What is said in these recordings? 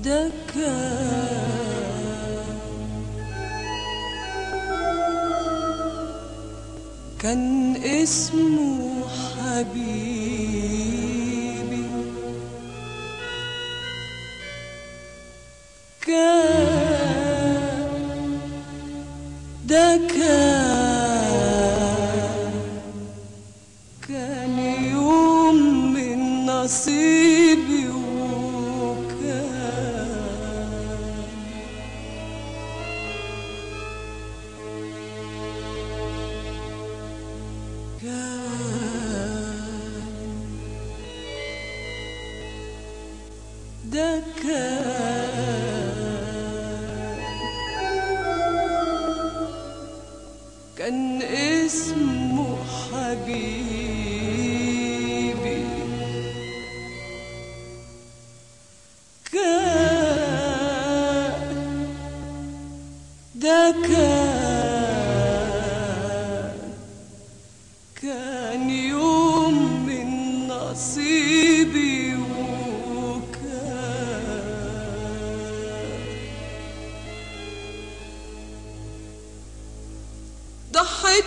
ده كان كان اسمه حبيبي كان ده كان كان يوم من نصيبي وكان كان ده كان كان اسمه حبيبي كان ده كان كان يوم من نصيبي وكان ضحيت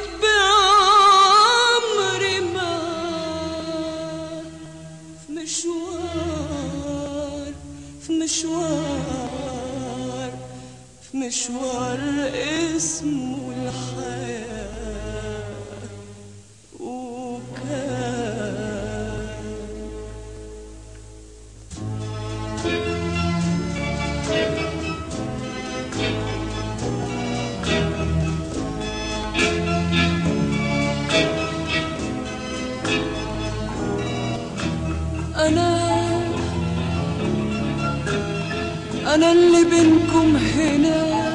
بعمري ما في مشوار في مشوار في مشوار اسمه الحياة وكان أنا أنا اللي بينكم هنا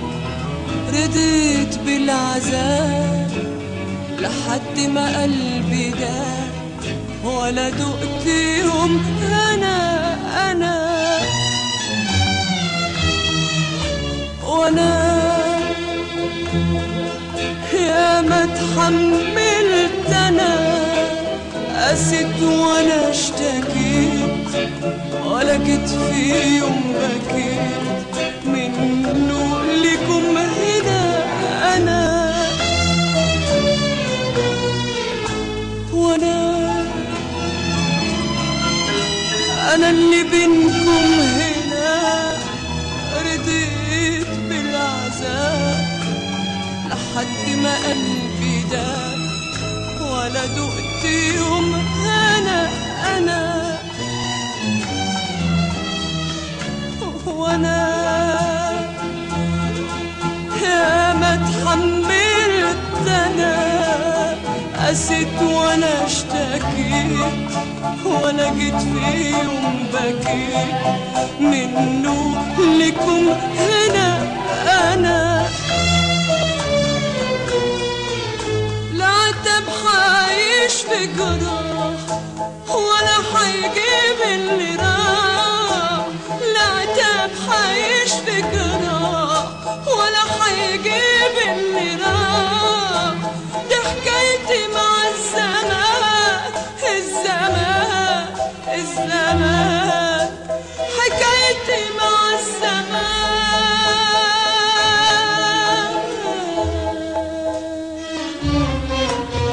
رضيت بالعذاب لحد ما قلبي داب ولا دقت يوم أنا أنا وأنا يا ما اتحملت أنا قست وأنا اشتكيت ولا جيت في يوم بكيت منه لكم هنا أنا وأنا أنا اللي بينكم هنا رضيت بالعذاب لحد ما قلبي داب ولا دقت يوم أنا أنا وانا يا ما اتحملت انا قسيت وانا اشتكيت ولا جيت في يوم بكيت منه لكم هنا انا لا عتب حايش في جراح ولا حيجيب اللي راح لا عتب حايش في جراح ولا حيجيب اللي راح دي حكايتي مع الزمان الزمان الزمان حكايتي مع الزمان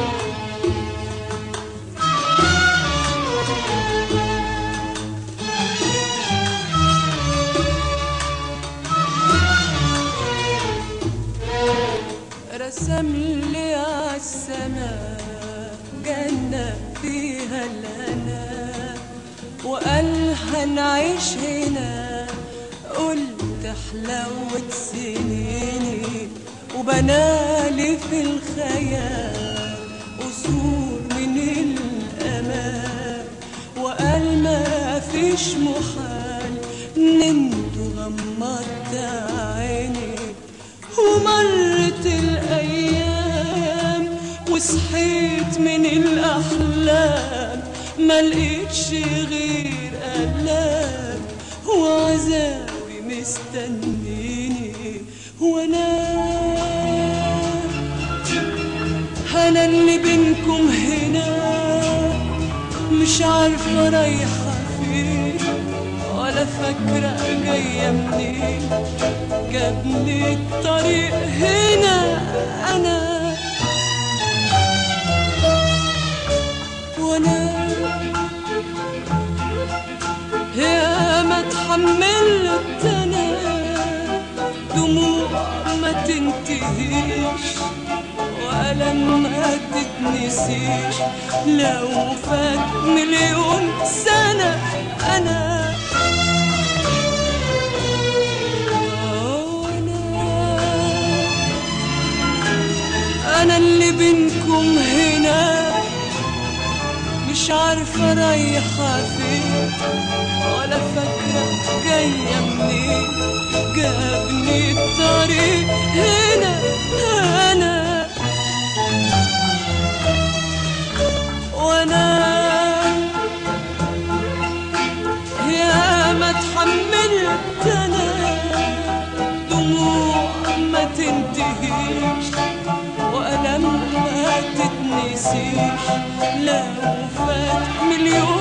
رسم لي عالسماء جنة فيها الهنا وقال هنعيش هنا قلت حلاوة سنيني وبنالي في الخيال قصور من الأمان وقال ما فيش محال نمت غمضت عيني ومرت الأيام وصحيت من الأحلام ما لقيتش غير ألام وعذابي مستنيني وأنا أنا اللي بينكم هنا مش عارفة رايحة فين ولا فاكرة جاية منين جابني الطريق هنا أنا وأنا يا ما اتحملت أنا دموع ما تنتهيش وألم ما تتنسيش لو فات مليون سنة أنا أنا أنا اللي بينكم هنا مش عارفة رايحة فين ولا فاكرة جاية منين جابني الطريق هنا أنا وأنا يا ما اتحملت أنا دموع ما تنتهيش وألم ما تتنسيش لو فات مليون